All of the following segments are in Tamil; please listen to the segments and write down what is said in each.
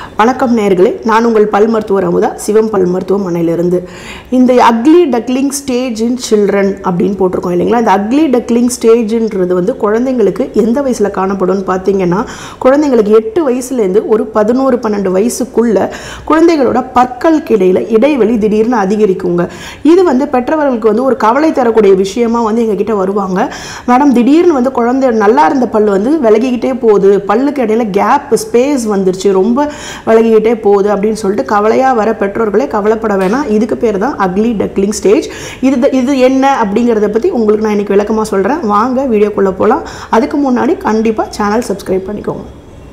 வணக்கம் நேயர்களே நான் உங்கள் பல் மருத்துவர் அமுதா சிவம் பல் மருத்துவமனையிலிருந்து இந்த ugly duckling stage in children அப்படின்னு போட்டிருக்கோம் இல்லைங்களா இந்த அக்லி டக்லிங் ஸ்டேஜ்ன்றது வந்து குழந்தைங்களுக்கு எந்த வயசில் காணப்படும்னு பார்த்தீங்கன்னா குழந்தைங்களுக்கு எட்டு வயசுலேருந்து ஒரு பதினோரு பன்னெண்டு வயசுக்குள்ள குழந்தைகளோட பற்களுக்கு இடையில இடைவெளி திடீர்னு அதிகரிக்குங்க இது வந்து பெற்றவர்களுக்கு வந்து ஒரு கவலை தரக்கூடிய விஷயமா வந்து எங்ககிட்ட வருவாங்க மேடம் திடீர்னு வந்து குழந்தை நல்லா இருந்த பல் வந்து விலகிக்கிட்டே போகுது பல்லுக்கு இடையில கேப் ஸ்பேஸ் வந்துருச்சு ரொம்ப விலகிக்கிட்டே போகுது அப்படின்னு சொல்லிட்டு கவலையாக வர பெற்றோர்களே கவலைப்பட வேணாம் இதுக்கு பேர் தான் அக்லி டக்லிங் ஸ்டேஜ் இது இது என்ன அப்படிங்கிறத பற்றி உங்களுக்கு நான் இன்னைக்கு விளக்கமாக சொல்கிறேன் வாங்க வீடியோக்குள்ளே போகலாம் அதுக்கு முன்னாடி கண்டிப்பாக சேனல் சப்ஸ்கிரைப் பண்ணிக்கோங்க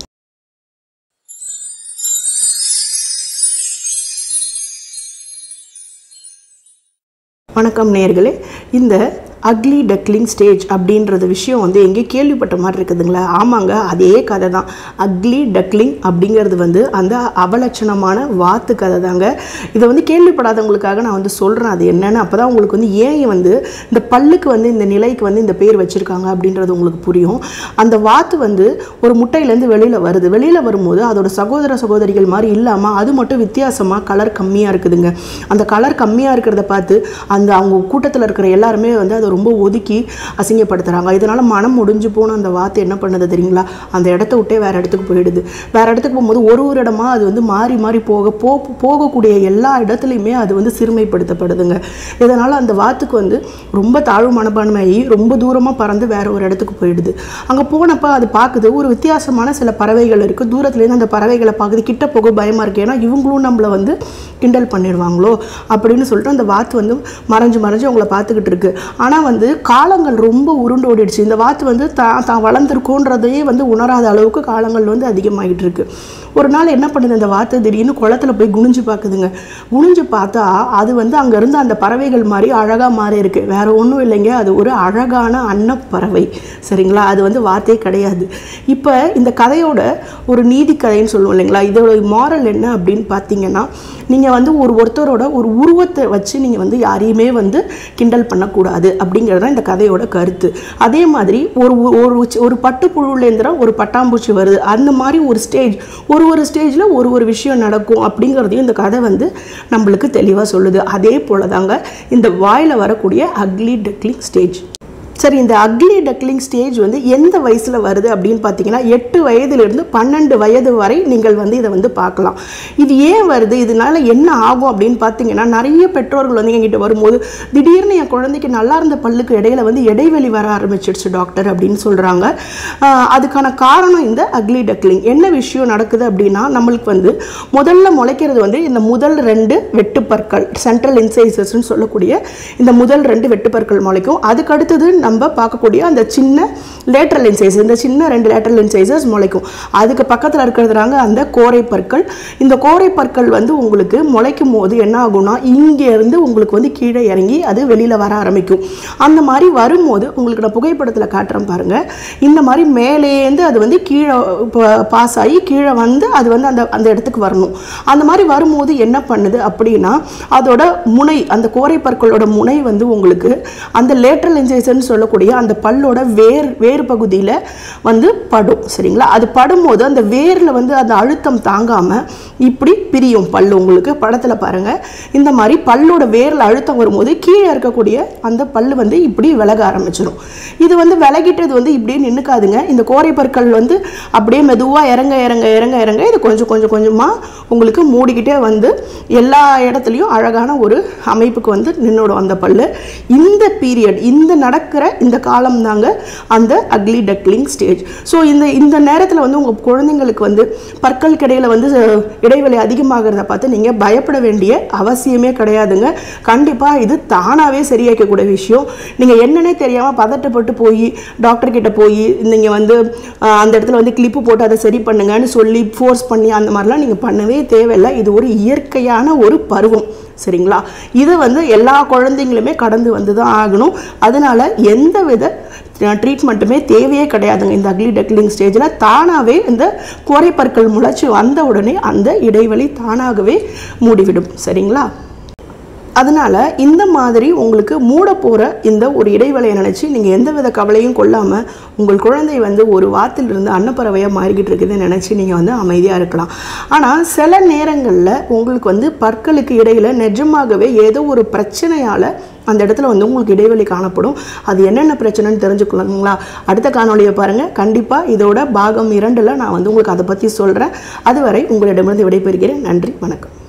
வணக்கம் நேயர்களே இந்த அக்லி டக்லிங் ஸ்டேஜ் அப்படின்றது விஷயம் வந்து எங்கே கேள்விப்பட்ட மாதிரி இருக்குதுங்களா ஆமாங்க அதே கதை தான் அக்லி டக்லிங் அப்படிங்கிறது வந்து அந்த அவலட்சணமான வாத்து கதை தாங்க இதை வந்து கேள்விப்படாதவங்களுக்காக நான் வந்து சொல்கிறேன் அது என்னன்னு அப்போ தான் உங்களுக்கு வந்து ஏன் வந்து இந்த பல்லுக்கு வந்து இந்த நிலைக்கு வந்து இந்த பேர் வச்சுருக்காங்க அப்படின்றது உங்களுக்கு புரியும் அந்த வாத்து வந்து ஒரு முட்டையிலேருந்து வெளியில் வருது வெளியில் வரும்போது அதோட சகோதர சகோதரிகள் மாதிரி இல்லாமல் அது மட்டும் வித்தியாசமாக கலர் கம்மியாக இருக்குதுங்க அந்த கலர் கம்மியாக இருக்கிறத பார்த்து அந்த அவங்க கூட்டத்தில் இருக்கிற எல்லாருமே வந்து அதை ரொம்ப ஒதுக்கி அசிங்கப்படுத்துகிறாங்க இதனால் மனம் முடிஞ்சு போன அந்த வாத்து என்ன பண்ணுது தெரியுங்களா அந்த இடத்த விட்டே வேறு இடத்துக்கு போயிடுது வேறு இடத்துக்கு போகும்போது ஒரு ஒரு இடமா அது வந்து மாறி மாறி போக போ போகக்கூடிய எல்லா இடத்துலையுமே அது வந்து சிறுமைப்படுத்தப்படுதுங்க இதனால் அந்த வாத்துக்கு வந்து ரொம்ப தாழ்வு மனப்பான்மையாகி ரொம்ப தூரமாக பறந்து வேற ஒரு இடத்துக்கு போயிடுது அங்கே போனப்போ அது பார்க்குது ஒரு வித்தியாசமான சில பறவைகள் இருக்குது தூரத்துலேருந்து அந்த பறவைகளை பார்க்குது கிட்ட போக பயமாக இருக்குது ஏன்னா இவங்களும் நம்மளை வந்து கிண்டல் பண்ணிடுவாங்களோ அப்படின்னு சொல்லிட்டு அந்த வாத்து வந்து மறைஞ்சு மறைஞ்சு அவங்கள பார்த்துக்கிட்டு இருக்கு ஆனால் வந்து காலங்கள் ரொம்ப உருண்டு ஓடிடுச்சு இந்த வாத்து வந்து தான் தான் வளர்ந்துருக்கோன்றதையே வந்து உணராத அளவுக்கு காலங்கள் வந்து அதிகமாகிட்டு இருக்கு ஒரு நாள் என்ன பண்ணுது அந்த வாத்து திடீர்னு குளத்துல போய் குனிஞ்சு பார்க்குதுங்க குனிஞ்சு பார்த்தா அது வந்து அங்கே இருந்து அந்த பறவைகள் மாதிரி அழகாக மாறி இருக்கு வேற ஒன்றும் இல்லைங்க அது ஒரு அழகான அன்னப்பறவை சரிங்களா அது வந்து வார்த்தையே கிடையாது இப்போ இந்த கதையோட ஒரு நீதி கதைன்னு சொல்லுவோம் இல்லைங்களா இதோட மாரல் என்ன அப்படின்னு பார்த்தீங்கன்னா நீங்கள் வந்து ஒரு ஒருத்தரோட ஒரு உருவத்தை வச்சு நீங்கள் வந்து யாரையுமே வந்து கிண்டல் பண்ணக்கூடாது அப்படிங்கிறது தான் இந்த கதையோட கருத்து அதே மாதிரி ஒரு ஒரு ஒரு பட்டுப்புழுலேருந்து ஒரு பட்டாம்பூச்சி வருது அந்த மாதிரி ஒரு ஸ்டேஜ் ஒரு ஒரு ஸ்டேஜில் ஒரு ஒரு விஷயம் நடக்கும் அப்படிங்கிறதையும் இந்த கதை வந்து நம்மளுக்கு தெளிவாக சொல்லுது அதே போல தாங்க இந்த வாயில் வரக்கூடிய அக்லி டக்லிங் ஸ்டேஜ் சரி இந்த அக்லி டக்லிங் ஸ்டேஜ் வந்து எந்த வயசில் வருது அப்படின்னு பார்த்தீங்கன்னா எட்டு வயதிலிருந்து பன்னெண்டு வயது வரை நீங்கள் வந்து இதை வந்து பார்க்கலாம் இது ஏன் வருது இதனால என்ன ஆகும் அப்படின்னு பார்த்தீங்கன்னா நிறைய பெற்றோர்கள் வந்து என்கிட்ட வரும்போது திடீர்னு என் குழந்தைக்கு நல்லா இருந்த பல்லுக்கு இடையில வந்து இடைவெளி வர ஆரம்பிச்சிடுச்சு டாக்டர் அப்படின்னு சொல்கிறாங்க அதுக்கான காரணம் இந்த அக்லி டக்லிங் என்ன விஷயம் நடக்குது அப்படின்னா நம்மளுக்கு வந்து முதல்ல முளைக்கிறது வந்து இந்த முதல் ரெண்டு வெட்டுப்பற்கள் சென்ட்ரல் இன்சைசஸ்ன்னு சொல்லக்கூடிய இந்த முதல் ரெண்டு வெட்டுப்பற்கள் முளைக்கும் அதுக்கு அடுத்தது நம்ம பார்க்கக்கூடிய அந்த சின்ன லேட்ரல் இன்சைஸ் இந்த சின்ன ரெண்டு லேட்ரல் இன்சைசஸ் முளைக்கும் அதுக்கு பக்கத்தில் இருக்கிறதுனாங்க அந்த கோரை பற்கள் இந்த கோரை பற்கள் வந்து உங்களுக்கு முளைக்கும் போது என்ன ஆகும்னா இங்கேருந்து உங்களுக்கு வந்து கீழே இறங்கி அது வெளியில் வர ஆரம்பிக்கும் அந்த மாதிரி வரும்போது உங்களுக்கு நான் புகைப்படத்தில் காட்டுறேன் பாருங்கள் இந்த மாதிரி மேலேருந்து அது வந்து கீழே பாஸ் ஆகி கீழே வந்து அது வந்து அந்த அந்த இடத்துக்கு வரணும் அந்த மாதிரி வரும்போது என்ன பண்ணுது அப்படின்னா அதோட முனை அந்த கோரை பற்களோட முனை வந்து உங்களுக்கு அந்த லேட்ரல் இன்சைசன் சொல்லக்கூடிய அந்த பல்லோட வேர் வேர் பகுதியில் வந்து படும் சரிங்களா அது படும்போது அந்த வேரில் வந்து அந்த அழுத்தம் தாங்காமல் இப்படி பிரியும் பல் உங்களுக்கு படத்தில் பாருங்கள் இந்த மாதிரி பல்லோட வேரில் அழுத்தம் வரும்போது கீழே இருக்கக்கூடிய அந்த பல் வந்து இப்படி விலக ஆரம்பிச்சிடும் இது வந்து விலகிட்டது வந்து இப்படியே நின்றுக்காதுங்க இந்த கோரை பற்கள் வந்து அப்படியே மெதுவாக இறங்க இறங்க இறங்க இறங்க இது கொஞ்சம் கொஞ்சம் கொஞ்சமாக உங்களுக்கு மூடிக்கிட்டே வந்து எல்லா இடத்துலையும் அழகான ஒரு அமைப்புக்கு வந்து நின்றுடும் அந்த பல் இந்த பீரியட் இந்த நடக்கிற இந்த காலம் தாங்க அந்த அக்லி டக்லிங் ஸ்டேஜ் ஸோ இந்த இந்த நேரத்தில் வந்து உங்கள் குழந்தைங்களுக்கு வந்து பற்களுக்கு இடையில வந்து இடைவெளி அதிகமாகிறத பார்த்து நீங்கள் பயப்பட வேண்டிய அவசியமே கிடையாதுங்க கண்டிப்பாக இது தானாகவே சரியாக்கக்கூடிய விஷயம் நீங்கள் என்னன்னே தெரியாமல் பதட்டப்பட்டு போய் டாக்டர் கிட்ட போய் நீங்கள் வந்து அந்த இடத்துல வந்து கிளிப்பு போட்டு அதை சரி பண்ணுங்கன்னு சொல்லி ஃபோர்ஸ் பண்ணி அந்த மாதிரிலாம் நீங்கள் பண்ணவே தேவையில்லை இது ஒரு இயற்கையான ஒரு பருவம் சரிங்களா இது வந்து எல்லா குழந்தைங்களுமே கடந்து வந்து தான் ஆகணும் அதனால எந்த வித ட்ரீட்மெண்ட்டுமே தேவையே கிடையாதுங்க இந்த அக்லி டக்லிங் ஸ்டேஜில் தானாகவே இந்த குறைப்பற்கள் முளைச்சி வந்த உடனே அந்த இடைவெளி தானாகவே மூடிவிடும் சரிங்களா அதனால் இந்த மாதிரி உங்களுக்கு மூட போகிற இந்த ஒரு இடைவேளையை நினச்சி நீங்கள் எந்தவித கவலையும் கொள்ளாமல் உங்கள் குழந்தை வந்து ஒரு வாத்திலிருந்து அன்னப்பறவையாக மாறிக்கிட்டு இருக்குதுன்னு நினச்சி நீங்கள் வந்து அமைதியாக இருக்கலாம் ஆனால் சில நேரங்களில் உங்களுக்கு வந்து பற்களுக்கு இடையில் நிஜமாகவே ஏதோ ஒரு பிரச்சனையால் அந்த இடத்துல வந்து உங்களுக்கு இடைவெளி காணப்படும் அது என்னென்ன பிரச்சனைன்னு தெரிஞ்சுக்கலாங்களா அடுத்த காணொளியை பாருங்கள் கண்டிப்பாக இதோட பாகம் இரண்டில் நான் வந்து உங்களுக்கு அதை பற்றி சொல்கிறேன் அதுவரை உங்களிடமிருந்து விடைபெறுகிறேன் நன்றி வணக்கம்